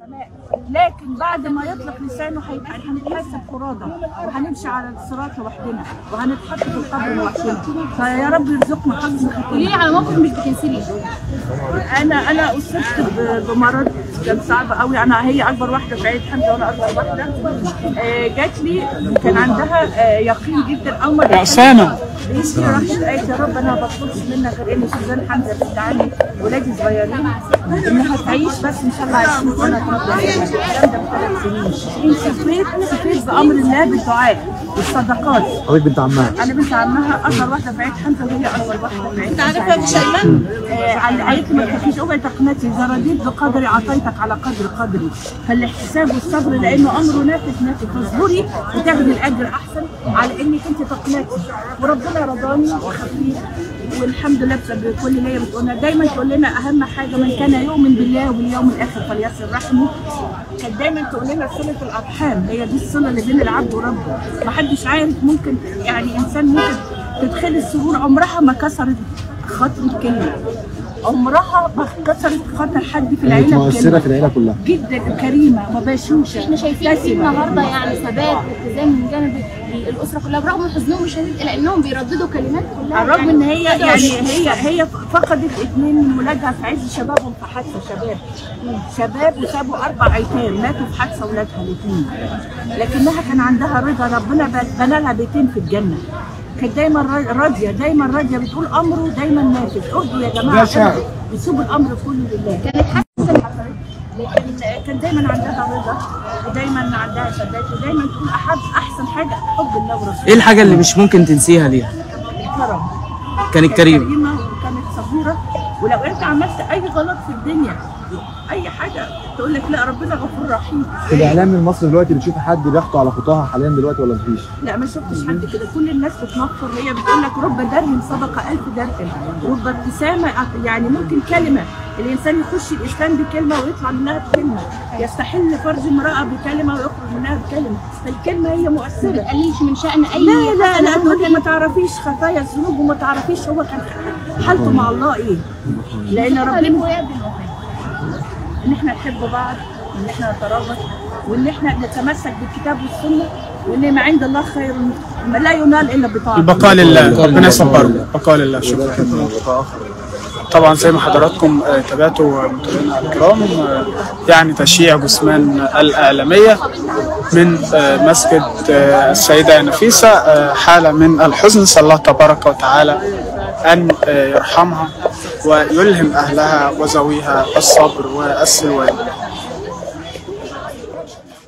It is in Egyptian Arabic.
السماء لكن بعد ما يطلق لسانه هيبقى هنتحسب فرادى وهنمشي على الصراط لوحدنا وهنتحط في القبر لوحدنا فيا رب يرزقنا حسن قولي لي ختام على موقف مش بتنسيه انا انا اصبت ب- بمرض كان صعب قوي انا هي اكبر واحده في عيله حمزه وانا اكبر واحده آه، جات لي كان عندها آه، يقين جدا اول ما يا اسامه بيجي راحت قالت يا رب انا ما بطلبش منك غير ان سوزان حمزه بتدعاني ولادي صغيرين انها تعيش بس ان شاء الله 20 سنه تربي الكلام ده بثلاث سنين سفيت سفيت بامر الله بالدعاء والصدقات حضرتك بنت عمها انا بنت عمها اصغر واحده في عيله حمزه وهي اكبر واحده في عيله انت عارفه يا شيماء آه، قالت لي ما تخافيش اوعي تقنطي اذا رضيت بقدري اعطيتك على قدر قدري فالاحتساب والصبر لانه امره نافذ نافذ فاصبري وتاخدي الاجر احسن على انك انت تقنطي وربنا رضاني وخفيف والحمد لله بسبب كل اللي هي بتقولنا دايما تقول لنا اهم حاجه من كان يؤمن بالله واليوم الاخر فليصل رحمه كانت دايما تقول لنا صله الارحام هي دي الصله اللي بين العبد وربه محدش عارف ممكن يعني انسان ممكن تدخل السرور عمرها ما كسرت خاطر كلمه عمرها ما كسرت خاطر حد في كانت العيله مؤثرة بكلمه في العيلة كلها جدا كريمه وبشوشه احنا شايفين في مبتسمة. النهارده يعني ثبات والتزام من جانب الاسره كلها برغم حزنهم الشديد الا انهم بيرددوا كلمات كلها على الرغم يعني ان هي يعني تدعو هي هي فقدت اثنين من ولادها في عز شبابهم في حادثه شباب شباب وسابوا اربع ايتام ماتوا في حادثه ولادها الاثنين لكنها كان عندها رضا ربنا ب- بنى لها بيتين في الجنه كانت دايما را- راضيه دايما راضيه بتقول امره دايما نافذ ارضوا يا جماعه ارضوا. بيسيبوا الامر كله لله كانت حاسه لكن كان دايما عندها رضا ودايما عندها ثبات ودايما تقول احب احسن حاجه حب الله ورسوله ايه الحاجه اللي مش ممكن تنسيها ليها الكرم كانت كريمه كريمه وكانت صبوره ولو انت عملت اي غلط في الدنيا اي حاجه تقول لك لا ربنا غفور رحيم في الإعلام المصري دلوقتي بتشوف حد بيخطو على خطاها حاليا دلوقتي ولا مفيش؟ لا ما شفتش حد كده كل الناس بتنفر هي بتقول لك رب درهم سبق ألف درهم رب ابتسامة يعني ممكن كلمة الإنسان يخش الإسلام بكلمة ويطلع منها بكلمة يستحل فرج امرأة بكلمة ويخرج منها بكلمة فالكلمة هي ما مؤثرة تقللش من شأن اي لا لا لا حسنة تقول لك ما تعرفيش خطايا الذنوب وما تعرفيش هو كان حالته مع الله ايه لان ربنا ان احنا نحب بعض وان احنا نترابط وان احنا نتمسك بالكتاب والسنه وان ما عند الله خير ما لا ينال الا بطاعته البقاء لله ربنا يصبره البقاء لله شكرا طبعا زي ما حضراتكم آه، تابعتوا متابعينا الكرام آه، يعني تشييع جثمان الإعلامية من آه، مسجد آه، السيدة نفيسة آه، حالة من الحزن صلى الله تبارك وتعالى أن آه، يرحمها ويلهم أهلها وذويها الصبر والسلوان